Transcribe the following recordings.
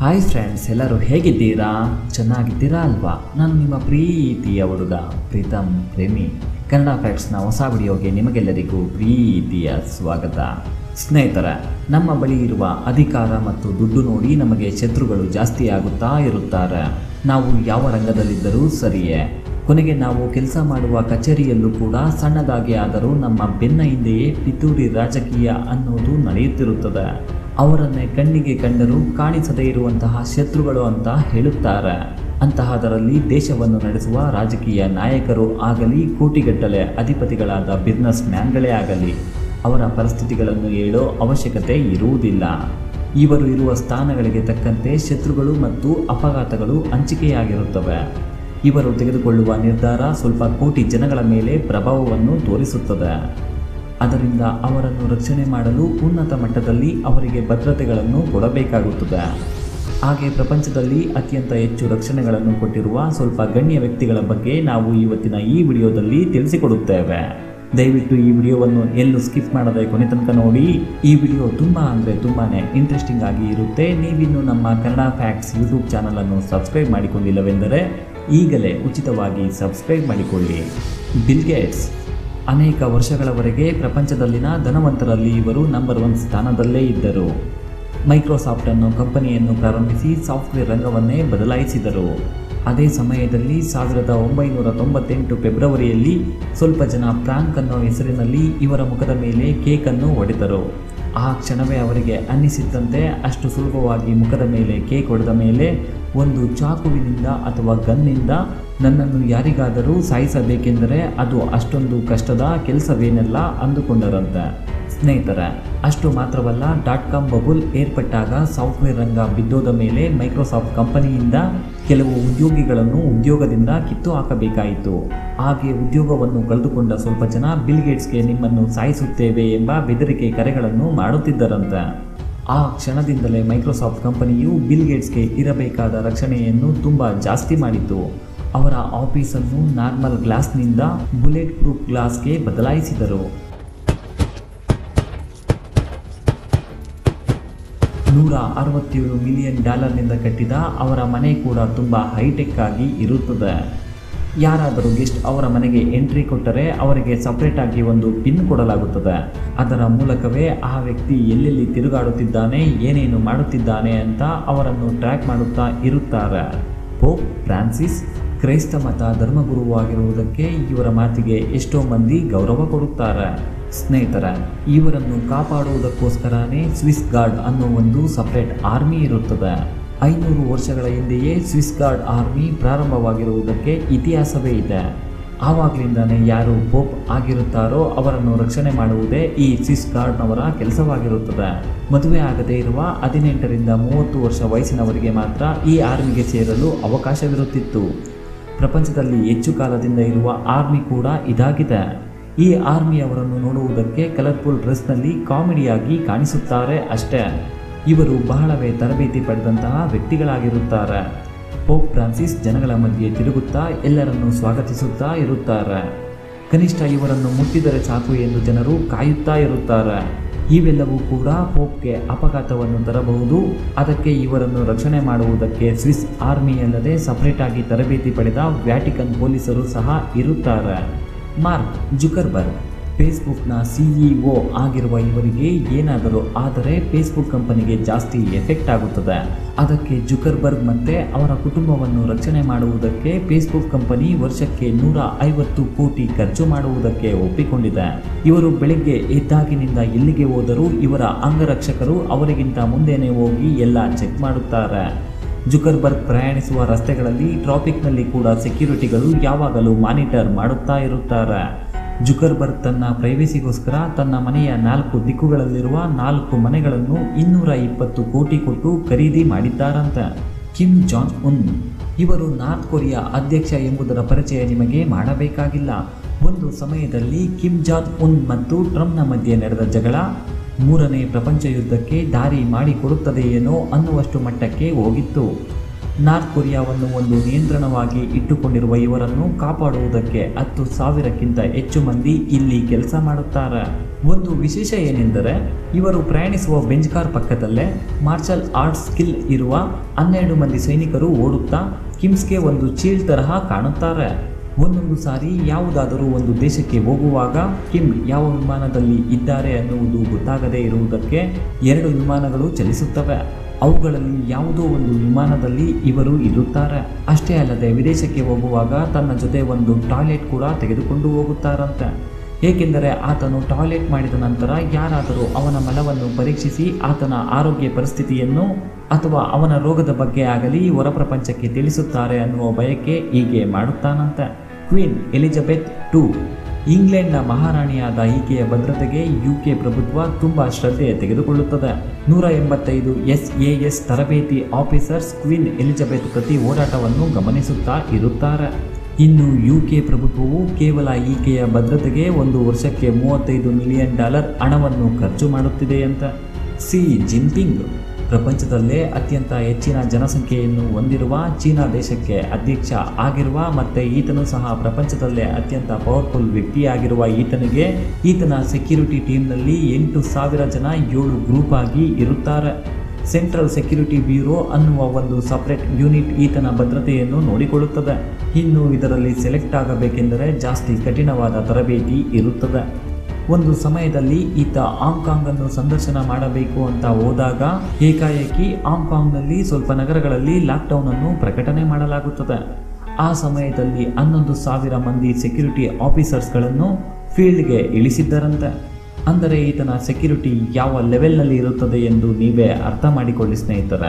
hi friends ಎಲ್ಲರೂ ಹೇಗಿದ್ದೀರಾ ಚೆನ್ನಾಗಿದ್ದೀರಾ ಅಲ್ವಾ ನಾನು ನಿಮ್ಮ ಪ್ರೀತಿಯ ಹುಡುಗ ಪ್ರೀತಮ್ ಪ್ರೇಮಿ ಕನ್ನಡ ಫ್ಯಾಕ್ಟ್ಸ್ನ ಹೊಸ ವಿಡಿಯೋಗೆ ನಿಮಗೆಲ್ಲರಿಗೂ ಪ್ರೀತಿಯ ಸ್ವಾಗತ ಸ್ನೇಹಿತರ ನಮ್ಮ ಬಳಿ ಇರುವ ಅಧಿಕಾರ ಮತ್ತು ದುಡ್ಡು ನೋಡಿ ನಮಗೆ ಶತ್ರುಗಳು ಜಾಸ್ತಿ ಆಗುತ್ತಾ ಇರುತ್ತಾರೆ ನಾವು ಯಾವ ರಂಗದಲ್ಲಿದ್ದರೂ ಸರಿಯೇ ಕೊನೆಗೆ ನಾವು ಕೆಲಸ ಮಾಡುವ ಕಚೇರಿಯಲ್ಲೂ ಕೂಡ ಸಣ್ಣದಾಗಿ ಆದರೂ ನಮ್ಮ ಬೆನ್ನ ಹಿಂದೆಯೇ ಪಿತೂರಿ ರಾಜಕೀಯ ಅನ್ನೋದು ನಡೆಯುತ್ತಿರುತ್ತದೆ ಅವರನ್ನೇ ಕಣ್ಣಿಗೆ ಕಂಡರೂ ಕಾಣಿಸದೇ ಇರುವಂತಹ ಶತ್ರುಗಳು ಅಂತ ಹೇಳುತ್ತಾರೆ ಅಂತಹದರಲ್ಲಿ ದೇಶವನ್ನು ನಡೆಸುವ ರಾಜಕೀಯ ನಾಯಕರು ಆಗಲಿ ಕೋಟಿಗಟ್ಟಲೆ ಅಧಿಪತಿಗಳಾದ ಬಿಸ್ನೆಸ್ ಮ್ಯಾನ್ಗಳೇ ಆಗಲಿ ಅವರ ಪರಿಸ್ಥಿತಿಗಳನ್ನು ಹೇಳೋ ಅವಶ್ಯಕತೆ ಇರುವುದಿಲ್ಲ ಇವರು ಇರುವ ಸ್ಥಾನಗಳಿಗೆ ತಕ್ಕಂತೆ ಶತ್ರುಗಳು ಮತ್ತು ಅಪಘಾತಗಳು ಹಂಚಿಕೆಯಾಗಿರುತ್ತವೆ ಇವರು ತೆಗೆದುಕೊಳ್ಳುವ ನಿರ್ಧಾರ ಸ್ವಲ್ಪ ಕೋಟಿ ಜನಗಳ ಮೇಲೆ ಪ್ರಭಾವವನ್ನು ತೋರಿಸುತ್ತದೆ ಅದರಿಂದ ಅವರನ್ನು ರಕ್ಷಣೆ ಮಾಡಲು ಉನ್ನತ ಮಟ್ಟದಲ್ಲಿ ಅವರಿಗೆ ಭದ್ರತೆಗಳನ್ನು ಕೊಡಬೇಕಾಗುತ್ತದೆ ಹಾಗೆ ಪ್ರಪಂಚದಲ್ಲಿ ಅತ್ಯಂತ ಹೆಚ್ಚು ರಕ್ಷಣೆಗಳನ್ನು ಕೊಟ್ಟಿರುವ ಸ್ವಲ್ಪ ಗಣ್ಯ ವ್ಯಕ್ತಿಗಳ ಬಗ್ಗೆ ನಾವು ಇವತ್ತಿನ ಈ ವಿಡಿಯೋದಲ್ಲಿ ತಿಳಿಸಿಕೊಡುತ್ತೇವೆ ದಯವಿಟ್ಟು ಈ ವಿಡಿಯೋವನ್ನು ಎಲ್ಲೂ ಸ್ಕಿಪ್ ಮಾಡದೆ ಕೊನೆ ತನಕ ನೋಡಿ ಈ ವಿಡಿಯೋ ತುಂಬ ಅಂದರೆ ತುಂಬಾ ಇಂಟ್ರೆಸ್ಟಿಂಗ್ ಆಗಿ ಇರುತ್ತೆ ನೀವಿನ್ನು ನಮ್ಮ ಕನ್ನಡ ಫ್ಯಾಕ್ಟ್ಸ್ ಯೂಟ್ಯೂಬ್ ಚಾನಲನ್ನು ಸಬ್ಸ್ಕ್ರೈಬ್ ಮಾಡಿಕೊಂಡಿಲ್ಲವೆಂದರೆ ಈಗಲೇ ಉಚಿತವಾಗಿ ಸಬ್ಸ್ಕ್ರೈಬ್ ಮಾಡಿಕೊಳ್ಳಿ ಬಿಲ್ ಗೇಟ್ಸ್ ಅನೇಕ ವರ್ಷಗಳವರೆಗೆ ಪ್ರಪಂಚದಲ್ಲಿನ ಧನವಂತರಲ್ಲಿ ಇವರು ನಂಬರ್ ಒನ್ ಸ್ಥಾನದಲ್ಲೇ ಇದ್ದರು ಮೈಕ್ರೋಸಾಫ್ಟ್ ಅನ್ನೋ ಕಂಪನಿಯನ್ನು ಪ್ರಾರಂಭಿಸಿ ಸಾಫ್ಟ್ವೇರ್ ರಂಗವನ್ನೇ ಬದಲಾಯಿಸಿದರು ಅದೇ ಸಮಯದಲ್ಲಿ ಸಾವಿರದ ಒಂಬೈನೂರ ತೊಂಬತ್ತೆಂಟು ಫೆಬ್ರವರಿಯಲ್ಲಿ ಸ್ವಲ್ಪ ಜನ ಫ್ರಾಂಕ್ ಅನ್ನೋ ಹೆಸರಿನಲ್ಲಿ ಇವರ ಮುಖದ ಮೇಲೆ ಕೇಕನ್ನು ಹೊಡೆದರು ಆ ಕ್ಷಣವೇ ಅವರಿಗೆ ಅನ್ನಿಸಿದ್ದಂತೆ ಅಷ್ಟು ಸುಲಭವಾಗಿ ಮುಖದ ಮೇಲೆ ಕೇಕ್ ಹೊಡೆದ ಮೇಲೆ ಒಂದು ಚಾಕುವಿನಿಂದ ಅಥವಾ ಗನ್ನಿಂದ ನನ್ನನ್ನು ಯಾರಿಗಾದರೂ ಸಾಯಿಸಬೇಕೆಂದರೆ ಅದು ಅಷ್ಟೊಂದು ಕಷ್ಟದ ಕೆಲಸವೇನೆಲ್ಲ ಅಂದುಕೊಂಡರಂತೆ ಸ್ನೇಹಿತರೆ ಅಷ್ಟು ಮಾತ್ರವಲ್ಲ ಡಾಟ್ ಕಾಮ್ ಬಬುಲ್ ಏರ್ಪಟ್ಟಾಗ ಸಾಫ್ಟ್ವೇರ್ ರಂಗ ಬಿದ್ದೋದ ಮೇಲೆ ಮೈಕ್ರೋಸಾಫ್ಟ್ ಕಂಪನಿಯಿಂದ ಕೆಲವು ಉದ್ಯೋಗಿಗಳನ್ನು ಉದ್ಯೋಗದಿಂದ ಕಿತ್ತು ಹಾಕಬೇಕಾಯಿತು ಹಾಗೆ ಉದ್ಯೋಗವನ್ನು ಕಳೆದುಕೊಂಡ ಸ್ವಲ್ಪ ಜನ ಬಿಲ್ ಗೇಟ್ಸ್ಗೆ ನಿಮ್ಮನ್ನು ಸಾಯಿಸುತ್ತೇವೆ ಎಂಬ ಬೆದರಿಕೆ ಕರೆಗಳನ್ನು ಮಾಡುತ್ತಿದ್ದರಂತೆ ಆ ಕ್ಷಣದಿಂದಲೇ ಮೈಕ್ರೋಸಾಫ್ಟ್ ಕಂಪನಿಯು ಬಿಲ್ ಗೇಟ್ಸ್ಗೆ ಇರಬೇಕಾದ ರಕ್ಷಣೆಯನ್ನು ತುಂಬ ಜಾಸ್ತಿ ಮಾಡಿತು ಅವರ ಆಫೀಸನ್ನು ನಾರ್ಮಲ್ ಗ್ಲಾಸ್ನಿಂದ ಬುಲೆಟ್ ಪ್ರೂಫ್ ಗ್ಲಾಸ್ಗೆ ಬದಲಾಯಿಸಿದರು ನೂರ ಅರವತ್ತೇಳು ಮಿಲಿಯನ್ ಡಾಲರ್ನಿಂದ ಕಟ್ಟಿದ ಅವರ ಮನೆ ಕೂಡ ತುಂಬ ಹೈಟೆಕ್ ಆಗಿ ಇರುತ್ತದೆ ಯಾರಾದರೂ ಗೆಸ್ಟ್ ಅವರ ಮನೆಗೆ ಎಂಟ್ರಿ ಕೊಟ್ಟರೆ ಅವರಿಗೆ ಸಪ್ರೇಟಾಗಿ ಒಂದು ಪಿನ್ ಕೊಡಲಾಗುತ್ತದೆ ಅದರ ಮೂಲಕವೇ ಆ ವ್ಯಕ್ತಿ ಎಲ್ಲೆಲ್ಲಿ ತಿರುಗಾಡುತ್ತಿದ್ದಾನೆ ಏನೇನು ಮಾಡುತ್ತಿದ್ದಾನೆ ಅಂತ ಅವರನ್ನು ಟ್ರ್ಯಾಕ್ ಮಾಡುತ್ತಾ ಇರುತ್ತಾರೆ ಪೋಪ್ ಫ್ರಾನ್ಸಿಸ್ ಕ್ರೈಸ್ತ ಮತ ಧರ್ಮಗುರುವಾಗಿರುವುದಕ್ಕೆ ಇವರ ಮಾತಿಗೆ ಎಷ್ಟೋ ಮಂದಿ ಗೌರವ ಕೊಡುತ್ತಾರೆ ಸ್ನೇಹಿತರ ಇವರನ್ನು ಕಾಪಾಡುವುದಕ್ಕೋಸ್ಕರನೇ ಸ್ವಿಸ್ ಗಾರ್ಡ್ ಅನ್ನೋ ಒಂದು ಸಪ್ರೇಟ್ ಆರ್ಮಿ ಇರುತ್ತದೆ ಐನೂರು ವರ್ಷಗಳ ಹಿಂದೆಯೇ ಸ್ವಿಸ್ ಗಾರ್ಡ್ ಆರ್ಮಿ ಪ್ರಾರಂಭವಾಗಿರುವುದಕ್ಕೆ ಇತಿಹಾಸವೇ ಇದೆ ಆವಾಗಲಿಂದನೇ ಯಾರು ಪೋಪ್ ಆಗಿರುತ್ತಾರೋ ಅವರನ್ನು ರಕ್ಷಣೆ ಮಾಡುವುದೇ ಈ ಸ್ವಿಸ್ ಗಾರ್ಡ್ನವರ ಕೆಲಸವಾಗಿರುತ್ತದೆ ಮದುವೆ ಆಗದೇ ಇರುವ ಹದಿನೆಂಟರಿಂದ ಮೂವತ್ತು ವರ್ಷ ವಯಸ್ಸಿನವರಿಗೆ ಮಾತ್ರ ಈ ಆರ್ಮಿಗೆ ಸೇರಲು ಅವಕಾಶವಿರುತ್ತಿತ್ತು ಪ್ರಪಂಚದಲ್ಲಿ ಹೆಚ್ಚು ಕಾಲದಿಂದ ಇರುವ ಆರ್ಮಿ ಕೂಡ ಇದಾಗಿದೆ ಈ ಆರ್ಮಿಯವರನ್ನು ನೋಡುವುದಕ್ಕೆ ಕಲರ್ಫುಲ್ ಡ್ರೆಸ್ನಲ್ಲಿ ಕಾಮಿಡಿಯಾಗಿ ಕಾಣಿಸುತ್ತಾರೆ ಅಷ್ಟೇ ಇವರು ಬಹಳವೇ ತರಬೇತಿ ಪಡೆದಂತಹ ವ್ಯಕ್ತಿಗಳಾಗಿರುತ್ತಾರೆ ಪೋಪ್ ಫ್ರಾನ್ಸಿಸ್ ಜನಗಳ ಮಧ್ಯೆ ತಿರುಗುತ್ತಾ ಎಲ್ಲರನ್ನು ಸ್ವಾಗತಿಸುತ್ತಾ ಇರುತ್ತಾರೆ ಕನಿಷ್ಠ ಇವರನ್ನು ಮುಟ್ಟಿದರೆ ಸಾಕು ಎಂದು ಜನರು ಕಾಯುತ್ತಾ ಇರುತ್ತಾರೆ ಇವೆಲ್ಲವೂ ಕೂಡ ಪೋಪ್ಗೆ ಅಪಘಾತವನ್ನು ತರಬಹುದು ಅದಕ್ಕೆ ಇವರನ್ನು ರಕ್ಷಣೆ ಮಾಡುವುದಕ್ಕೆ ಸ್ವಿಸ್ ಆರ್ಮಿಯಲ್ಲದೆ ಸಪರೇಟಾಗಿ ತರಬೇತಿ ಪಡೆದ ವ್ಯಾಟಿಕನ್ ಪೊಲೀಸರು ಸಹ ಇರುತ್ತಾರೆ ಮಾರ್ಕ್ ಜುಕರ್ಬರ್ಗ್ ಫೇಸ್ಬುಕ್ನ ಸಿಇಒ ಆಗಿರುವ ಇವರಿಗೆ ಏನಾದರೂ ಆದರೆ ಫೇಸ್ಬುಕ್ ಕಂಪನಿಗೆ ಜಾಸ್ತಿ ಎಫೆಕ್ಟ್ ಆಗುತ್ತದೆ ಅದಕ್ಕೆ ಜುಕರ್ಬರ್ಗ್ ಮತ್ತೆ ಅವರ ಕುಟುಂಬವನ್ನು ರಕ್ಷಣೆ ಮಾಡುವುದಕ್ಕೆ ಫೇಸ್ಬುಕ್ ಕಂಪನಿ ವರ್ಷಕ್ಕೆ ನೂರ ಐವತ್ತು ಕೋಟಿ ಖರ್ಚು ಮಾಡುವುದಕ್ಕೆ ಒಪ್ಪಿಕೊಂಡಿದೆ ಇವರು ಬೆಳಿಗ್ಗೆ ಎದ್ದಾಗಿನಿಂದ ಎಲ್ಲಿಗೆ ಹೋದರೂ ಇವರ ಅಂಗರಕ್ಷಕರು ಅವರಿಗಿಂತ ಮುಂದೆನೇ ಹೋಗಿ ಎಲ್ಲ ಚೆಕ್ ಮಾಡುತ್ತಾರೆ ಜುಕರ್ಬರ್ಗ್ ಪ್ರಯಾಣಿಸುವ ರಸ್ತೆಗಳಲ್ಲಿ ಟ್ರಾಫಿಕ್ನಲ್ಲಿ ಕೂಡ ಸೆಕ್ಯೂರಿಟಿಗಳು ಯಾವಾಗಲೂ ಮಾನಿಟರ್ ಮಾಡುತ್ತಾ ಇರುತ್ತಾರೆ ಜುಕರ್ಬರ್ಗ್ ತನ್ನ ಪ್ರೈವೇಸಿಗೋಸ್ಕರ ತನ್ನ ಮನೆಯ ನಾಲ್ಕು ದಿಕ್ಕುಗಳಲ್ಲಿರುವ ನಾಲ್ಕು ಮನೆಗಳನ್ನು ಇನ್ನೂರ ಇಪ್ಪತ್ತು ಕೋಟಿ ಕೊಟ್ಟು ಖರೀದಿ ಮಾಡಿದ್ದಾರಂತೆ ಕಿಮ್ ಜಾನ್ ಉನ್ ಇವರು ನಾರ್ತ್ ಕೊರಿಯಾ ಅಧ್ಯಕ್ಷ ಎಂಬುದರ ಪರಿಚಯ ನಿಮಗೆ ಮಾಡಬೇಕಾಗಿಲ್ಲ ಒಂದು ಸಮಯದಲ್ಲಿ ಕಿಮ್ ಜಾನ್ ಉನ್ ಮತ್ತು ಟ್ರಂಪ್ನ ಮಧ್ಯೆ ನಡೆದ ಜಗಳ ಮೂರನೇ ಪ್ರಪಂಚ ಯುದ್ಧಕ್ಕೆ ದಾರಿ ಮಾಡಿಕೊಡುತ್ತದೆಯೇನೋ ಅನ್ನುವಷ್ಟು ಮಟ್ಟಕ್ಕೆ ಹೋಗಿತ್ತು ನಾರ್ತ್ ಕೊರಿಯಾವನ್ನು ಒಂದು ನಿಯಂತ್ರಣವಾಗಿ ಇಟ್ಟುಕೊಂಡಿರುವ ಇವರನ್ನು ಕಾಪಾಡುವುದಕ್ಕೆ ಹತ್ತು ಸಾವಿರಕ್ಕಿಂತ ಹೆಚ್ಚು ಮಂದಿ ಇಲ್ಲಿ ಕೆಲಸ ಮಾಡುತ್ತಾರೆ ಒಂದು ವಿಶೇಷ ಏನೆಂದರೆ ಇವರು ಪ್ರಯಾಣಿಸುವ ಬೆಂಚ್ ಕಾರ್ ಪಕ್ಕದಲ್ಲೇ ಮಾರ್ಷಲ್ ಆರ್ಟ್ಸ್ ಸ್ಕಿಲ್ ಇರುವ ಹನ್ನೆರಡು ಮಂದಿ ಸೈನಿಕರು ಓಡುತ್ತಾ ಕಿಮ್ಸ್ಗೆ ಒಂದು ಚೀಲ್ ತರಹ ಕಾಣುತ್ತಾರೆ ಒಂದೊಂದು ಸಾರಿ ಯಾವುದಾದರೂ ಒಂದು ದೇಶಕ್ಕೆ ಹೋಗುವಾಗ ಕಿಮ್ ಯಾವ ವಿಮಾನದಲ್ಲಿ ಇದ್ದಾರೆ ಅನ್ನುವುದು ಗೊತ್ತಾಗದೇ ಇರುವುದಕ್ಕೆ ಎರಡು ವಿಮಾನಗಳು ಚಲಿಸುತ್ತವೆ ಅವುಗಳಲ್ಲಿ ಯಾವುದೋ ಒಂದು ವಿಮಾನದಲ್ಲಿ ಇವರು ಇರುತ್ತಾರೆ ಅಷ್ಟೇ ಅಲ್ಲದೆ ವಿದೇಶಕ್ಕೆ ಹೋಗುವಾಗ ತನ್ನ ಜೊತೆ ಒಂದು ಟಾಯ್ಲೆಟ್ ಕೂಡ ತೆಗೆದುಕೊಂಡು ಹೋಗುತ್ತಾರಂತೆ ಏಕೆಂದರೆ ಆತನು ಟಾಯ್ಲೆಟ್ ಮಾಡಿದ ನಂತರ ಯಾರಾದರೂ ಅವನ ಮಲವನ್ನು ಪರೀಕ್ಷಿಸಿ ಆತನ ಆರೋಗ್ಯ ಪರಿಸ್ಥಿತಿಯನ್ನು ಅಥವಾ ಅವನ ರೋಗದ ಬಗ್ಗೆ ಆಗಲಿ ಹೊರ ಪ್ರಪಂಚಕ್ಕೆ ತಿಳಿಸುತ್ತಾರೆ ಅನ್ನುವ ಭಯಕ್ಕೆ ಹೀಗೆ ಮಾಡುತ್ತಾನಂತೆ ಕ್ವೀನ್ ಎಲಿಜಬೆತ್ ಟು ಇಂಗ್ಲೆಂಡ್ನ ಮಹಾರಾಣಿಯಾದ ಈಕೆಯ ಭದ್ರತೆಗೆ ಯುಕೆ ಪ್ರಭುತ್ವ ತುಂಬ ಶ್ರದ್ಧೆ ತೆಗೆದುಕೊಳ್ಳುತ್ತದೆ ನೂರ ಎಂಬತ್ತೈದು ಎಸ್ ಎ ಎಸ್ ತರಬೇತಿ ಆಫೀಸರ್ಸ್ ಕ್ವೀನ್ ಎಲಿಜಬೆತ್ ಪ್ರತಿ ಓಡಾಟವನ್ನು ಗಮನಿಸುತ್ತಾ ಇರುತ್ತಾರೆ ಇನ್ನು ಯುಕೆ ಪ್ರಭುತ್ವವು ಕೇವಲ ಈಕೆಯ ಭದ್ರತೆಗೆ ಒಂದು ವರ್ಷಕ್ಕೆ ಮೂವತ್ತೈದು ಮಿಲಿಯನ್ ಡಾಲರ್ ಹಣವನ್ನು ಖರ್ಚು ಮಾಡುತ್ತಿದೆಯಂತ ಸಿ ಜಿನ್ಪಿಂಗ್ ಪ್ರಪಂಚದಲ್ಲೇ ಅತ್ಯಂತ ಹೆಚ್ಚಿನ ಜನಸಂಖ್ಯೆಯನ್ನು ಹೊಂದಿರುವ ಚೀನಾ ದೇಶಕ್ಕೆ ಅಧ್ಯಕ್ಷ ಆಗಿರುವ ಮತ್ತೆ ಈತನು ಸಹ ಪ್ರಪಂಚದಲ್ಲೇ ಅತ್ಯಂತ ಪವರ್ಫುಲ್ ವ್ಯಕ್ತಿಯಾಗಿರುವ ಈತನಿಗೆ ಈತನ ಸೆಕ್ಯೂರಿಟಿ ಟೀಮ್ನಲ್ಲಿ ಎಂಟು ಸಾವಿರ ಜನ ಏಳು ಗ್ರೂಪ್ ಆಗಿ ಇರುತ್ತಾರೆ ಸೆಂಟ್ರಲ್ ಸೆಕ್ಯೂರಿಟಿ ಬ್ಯೂರೋ ಅನ್ನುವ ಒಂದು ಸಪರೇಟ್ ಯೂನಿಟ್ ಈತನ ಭದ್ರತೆಯನ್ನು ನೋಡಿಕೊಳ್ಳುತ್ತದೆ ಇನ್ನು ಇದರಲ್ಲಿ ಸೆಲೆಕ್ಟ್ ಆಗಬೇಕೆಂದರೆ ಜಾಸ್ತಿ ಕಠಿಣವಾದ ತರಬೇತಿ ಇರುತ್ತದೆ ಒಂದು ಸಮಯದಲ್ಲಿ ಈತ ಹಾಂಗ್ಕಾಂಗ್ ಅನ್ನು ಸಂದರ್ಶನ ಮಾಡಬೇಕು ಅಂತ ಹೋದಾಗ ಏಕಾಏಕಿ ಹಾಂಗ್ಕಾಂಗ್ನಲ್ಲಿ ಸ್ವಲ್ಪ ನಗರಗಳಲ್ಲಿ ಲಾಕ್ಡೌನ್ ಅನ್ನು ಪ್ರಕಟಣೆ ಮಾಡಲಾಗುತ್ತದೆ ಆ ಸಮಯದಲ್ಲಿ ಹನ್ನೊಂದು ಸಾವಿರ ಮಂದಿ ಸೆಕ್ಯೂರಿಟಿ ಆಫೀಸರ್ಸ್ಗಳನ್ನು ಫೀಲ್ಡ್ಗೆ ಇಳಿಸಿದ್ದರಂತೆ ಅಂದರೆ ಈತನ ಸೆಕ್ಯೂರಿಟಿ ಯಾವ ಲೆವೆಲ್ನಲ್ಲಿ ಇರುತ್ತದೆ ಎಂದು ನೀವೇ ಅರ್ಥ ಮಾಡಿಕೊಳ್ಳಿ ಸ್ನೇಹಿತರೆ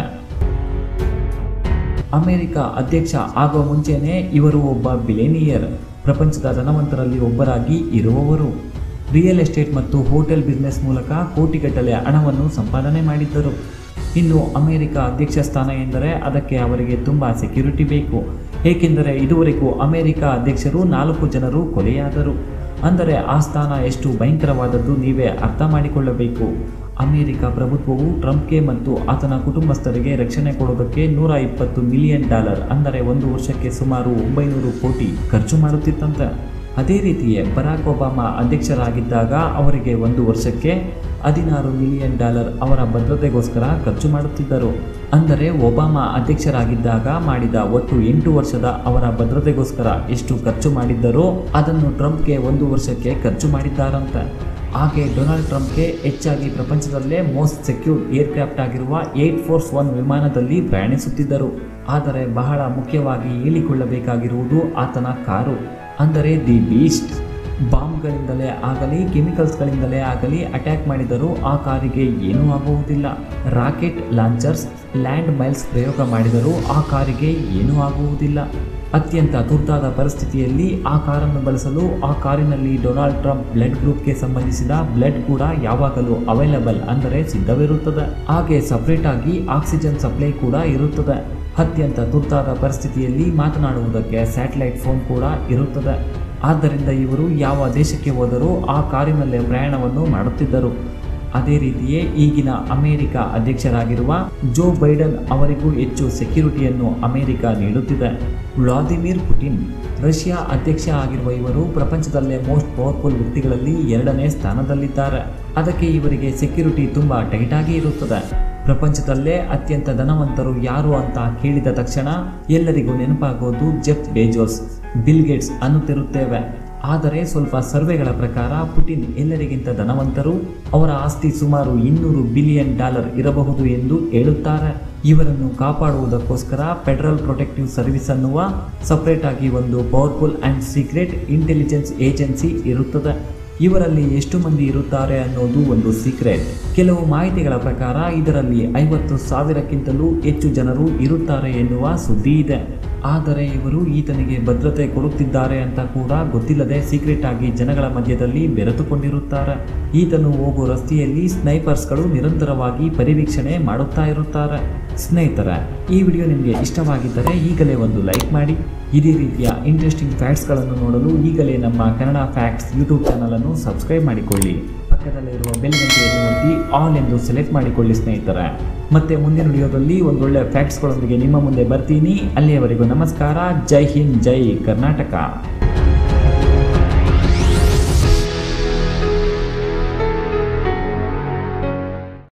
ಅಮೆರಿಕ ಅಧ್ಯಕ್ಷ ಆಗುವ ಮುಂಚೆನೇ ಇವರು ಒಬ್ಬ ಬಿಲೇನಿಯರ್ ಪ್ರಪಂಚದ ಧನವಂತರಲ್ಲಿ ಒಬ್ಬರಾಗಿ ಇರುವವರು ರಿಯಲ್ ಎಸ್ಟೇಟ್ ಮತ್ತು ಹೋಟೆಲ್ ಬಿಸ್ನೆಸ್ ಮೂಲಕ ಕೋಟಿಗಟ್ಟಲೆ ಹಣವನ್ನು ಸಂಪಾದನೆ ಮಾಡಿದ್ದರು ಇನ್ನು ಅಮೆರಿಕ ಅಧ್ಯಕ್ಷ ಸ್ಥಾನ ಎಂದರೆ ಅದಕ್ಕೆ ಅವರಿಗೆ ತುಂಬ ಸೆಕ್ಯೂರಿಟಿ ಬೇಕು ಏಕೆಂದರೆ ಇದುವರೆಗೂ ಅಮೆರಿಕ ಅಧ್ಯಕ್ಷರು ನಾಲ್ಕು ಜನರು ಕೊಲೆಯಾದರು ಅಂದರೆ ಆ ಸ್ಥಾನ ಎಷ್ಟು ಭಯಂಕರವಾದದ್ದು ನೀವೇ ಅರ್ಥ ಮಾಡಿಕೊಳ್ಳಬೇಕು ಅಮೆರಿಕ ಪ್ರಭುತ್ವವು ಟ್ರಂಪ್ಗೆ ಮತ್ತು ಆತನ ಕುಟುಂಬಸ್ಥರಿಗೆ ರಕ್ಷಣೆ ಕೊಡುವುದಕ್ಕೆ ನೂರ ಇಪ್ಪತ್ತು ಮಿಲಿಯನ್ ಡಾಲರ್ ಅಂದರೆ ಒಂದು ವರ್ಷಕ್ಕೆ ಸುಮಾರು ಒಂಬೈನೂರು ಕೋಟಿ ಖರ್ಚು ಮಾಡುತ್ತಿತ್ತಂತೆ ಅದೇ ರೀತಿಯೇ ಬರಾಕ್ ಒಬಾಮಾ ಅಧ್ಯಕ್ಷರಾಗಿದ್ದಾಗ ಅವರಿಗೆ ಒಂದು ವರ್ಷಕ್ಕೆ ಹದಿನಾರು ಮಿಲಿಯನ್ ಡಾಲರ್ ಅವರ ಭದ್ರತೆಗೋಸ್ಕರ ಖರ್ಚು ಮಾಡುತ್ತಿದ್ದರು ಅಂದರೆ ಒಬಾಮಾ ಅಧ್ಯಕ್ಷರಾಗಿದ್ದಾಗ ಮಾಡಿದ ಒಟ್ಟು ಎಂಟು ವರ್ಷದ ಅವರ ಭದ್ರತೆಗೋಸ್ಕರ ಎಷ್ಟು ಖರ್ಚು ಮಾಡಿದ್ದರೋ ಅದನ್ನು ಟ್ರಂಪ್ಗೆ ಒಂದು ವರ್ಷಕ್ಕೆ ಖರ್ಚು ಮಾಡಿದ್ದಾರಂತೆ ಹಾಗೆ ಡೊನಾಲ್ಡ್ ಟ್ರಂಪ್ಗೆ ಹೆಚ್ಚಾಗಿ ಪ್ರಪಂಚದಲ್ಲೇ ಮೋಸ್ಟ್ ಸೆಕ್ಯೂರ್ಡ್ ಏರ್ಕ್ರಾಫ್ಟ್ ಆಗಿರುವ ಏಟ್ ಫೋರ್ಸ್ ಒನ್ ವಿಮಾನದಲ್ಲಿ ಪ್ರಯಾಣಿಸುತ್ತಿದ್ದರು ಆದರೆ ಬಹಳ ಮುಖ್ಯವಾಗಿ ಹೇಳಿಕೊಳ್ಳಬೇಕಾಗಿರುವುದು ಆತನ ಕಾರು ಅಂದರೆ ದಿ ಬೀಸ್ಟ್ ಬಾಂಬ್ಗಳಿಂದಲೇ ಆಗಲಿ ಕೆಮಿಕಲ್ಸ್ಗಳಿಂದಲೇ ಆಗಲಿ ಅಟ್ಯಾಕ್ ಮಾಡಿದರೂ ಆ ಕಾರಿಗೆ ಏನೂ ಆಗುವುದಿಲ್ಲ ರಾಕೆಟ್ ಲಾಂಚರ್ಸ್ ಲ್ಯಾಂಡ್ ಮೈಲ್ಸ್ ಪ್ರಯೋಗ ಮಾಡಿದರೂ ಆ ಕಾರಿಗೆ ಏನೂ ಆಗುವುದಿಲ್ಲ ಅತ್ಯಂತ ತುರ್ತಾದ ಪರಿಸ್ಥಿತಿಯಲ್ಲಿ ಆ ಕಾರನ್ನು ಬಳಸಲು ಆ ಕಾರಿನಲ್ಲಿ ಡೊನಾಲ್ಡ್ ಟ್ರಂಪ್ ಬ್ಲಡ್ ಗ್ರೂಪ್ಗೆ ಸಂಬಂಧಿಸಿದ ಬ್ಲಡ್ ಕೂಡ ಯಾವಾಗಲೂ ಅವೈಲಬಲ್ ಅಂದರೆ ಸಿದ್ಧವಿರುತ್ತದೆ ಹಾಗೆ ಸಪರೇಟ್ ಆಗಿ ಆಕ್ಸಿಜನ್ ಸಪ್ಲೈ ಕೂಡ ಇರುತ್ತದೆ ಅತ್ಯಂತ ತುರ್ತಾದ ಪರಿಸ್ಥಿತಿಯಲ್ಲಿ ಮಾತನಾಡುವುದಕ್ಕೆ ಸ್ಯಾಟಲೈಟ್ ಫೋನ್ ಕೂಡ ಇರುತ್ತದೆ ಆದ್ದರಿಂದ ಇವರು ಯಾವ ದೇಶಕ್ಕೆ ಹೋದರೂ ಆ ಕಾರಿನಲ್ಲೇ ಪ್ರಯಾಣವನ್ನು ಮಾಡುತ್ತಿದ್ದರು ಅದೇ ರೀತಿಯೇ ಈಗಿನ ಅಮೆರಿಕ ಅಧ್ಯಕ್ಷರಾಗಿರುವ ಜೋ ಬೈಡನ್ ಅವರಿಗೂ ಹೆಚ್ಚು ಸೆಕ್ಯೂರಿಟಿಯನ್ನು ಅಮೆರಿಕ ನೀಡುತ್ತಿದೆ ವ್ಲಾದಿಮಿರ್ ಪುಟಿನ್ ರಷ್ಯಾ ಅಧ್ಯಕ್ಷ ಆಗಿರುವ ಇವರು ಪ್ರಪಂಚದಲ್ಲೇ ಮೋಸ್ಟ್ ಪವರ್ಫುಲ್ ವ್ಯಕ್ತಿಗಳಲ್ಲಿ ಎರಡನೇ ಸ್ಥಾನದಲ್ಲಿದ್ದಾರೆ ಅದಕ್ಕೆ ಇವರಿಗೆ ಸೆಕ್ಯೂರಿಟಿ ತುಂಬ ಟೈಟ್ ಆಗಿ ಇರುತ್ತದೆ ಪ್ರಪಂಚದಲ್ಲೇ ಅತ್ಯಂತ ಧನವಂತರು ಯಾರು ಅಂತ ಕೇಳಿದ ತಕ್ಷಣ ಎಲ್ಲರಿಗೂ ನೆನಪಾಗೋದು ಜೆಫ್ ಬೇಜೋಸ್ ಬಿಲ್ ಗೇಟ್ಸ್ ಅನ್ನುತ್ತಿರುತ್ತೇವೆ ಆದರೆ ಸ್ವಲ್ಪ ಸರ್ವೆಗಳ ಪ್ರಕಾರ ಪುಟಿನ್ ಎಲ್ಲರಿಗಿಂತ ಧನವಂತರು ಅವರ ಆಸ್ತಿ ಸುಮಾರು ಇನ್ನೂರು ಬಿಲಿಯನ್ ಡಾಲರ್ ಇರಬಹುದು ಎಂದು ಹೇಳುತ್ತಾರೆ ಇವರನ್ನು ಕಾಪಾಡುವುದಕ್ಕೋಸ್ಕರ ಫೆಡರಲ್ ಪ್ರೊಟೆಕ್ಟಿವ್ ಸರ್ವಿಸ್ ಅನ್ನುವ ಸಪರೇಟ್ ಆಗಿ ಒಂದು powerful and secret intelligence agency ಇರುತ್ತದೆ ಇವರಲ್ಲಿ ಎಷ್ಟು ಮಂದಿ ಇರುತ್ತಾರೆ ಅನ್ನೋದು ಒಂದು ಸೀಕ್ರೆಟ್ ಕೆಲವು ಮಾಹಿತಿಗಳ ಪ್ರಕಾರ ಇದರಲ್ಲಿ ಐವತ್ತು ಸಾವಿರಕ್ಕಿಂತಲೂ ಹೆಚ್ಚು ಜನರು ಇರುತ್ತಾರೆ ಎನ್ನುವ ಸುದ್ದಿ ಇದೆ ಆದರೆ ಇವರು ಈತನಿಗೆ ಭದ್ರತೆ ಕೊಡುತ್ತಿದ್ದಾರೆ ಅಂತ ಕೂಡ ಗೊತ್ತಿಲ್ಲದೆ ಸೀಕ್ರೆಟ್ ಆಗಿ ಜನಗಳ ಮಧ್ಯದಲ್ಲಿ ಬೆರೆತುಕೊಂಡಿರುತ್ತಾರೆ ಈತನು ಹೋಗೋ ರಸ್ತೆಯಲ್ಲಿ ಸ್ನೈಪರ್ಸ್ಗಳು ನಿರಂತರವಾಗಿ ಪರಿವೀಕ್ಷಣೆ ಮಾಡುತ್ತಾ ಇರುತ್ತಾರೆ ಸ್ನೇಹಿತರೆ ಈ ವಿಡಿಯೋ ನಿಮಗೆ ಇಷ್ಟವಾಗಿದ್ದರೆ ಈಗಲೇ ಒಂದು ಲೈಕ್ ಮಾಡಿ ಇದೇ ರೀತಿಯ ಇಂಟ್ರೆಸ್ಟಿಂಗ್ ಫ್ಯಾಕ್ಟ್ಸ್ಗಳನ್ನು ನೋಡಲು ಈಗಲೇ ನಮ್ಮ ಕನ್ನಡ ಫ್ಯಾಕ್ಟ್ಸ್ ಯೂಟ್ಯೂಬ್ ಚಾನಲನ್ನು ಸಬ್ಸ್ಕ್ರೈಬ್ ಮಾಡಿಕೊಳ್ಳಿ ಪಕ್ಕದಲ್ಲಿರುವ ಬೆಲ್ ಗಂಟೆಯನ್ನು ಒತ್ತಿ ಆಲ್ ಎಂದು ಸೆಲೆಕ್ಟ್ ಮಾಡಿಕೊಳ್ಳಿ ಸ್ನೇಹಿತರೆ ಮತ್ತೆ ಮುಂದಿನ ವಿಡಿಯೋದಲ್ಲಿ ಒಂದೊಳ್ಳೆ ಫ್ಯಾಕ್ಟ್ಸ್ಗಳೊಂದಿಗೆ ನಿಮ್ಮ ಮುಂದೆ ಬರ್ತೀನಿ ಅಲ್ಲಿಯವರೆಗೂ ನಮಸ್ಕಾರ ಜೈ ಹಿಂದ್ ಜೈ ಕರ್ನಾಟಕ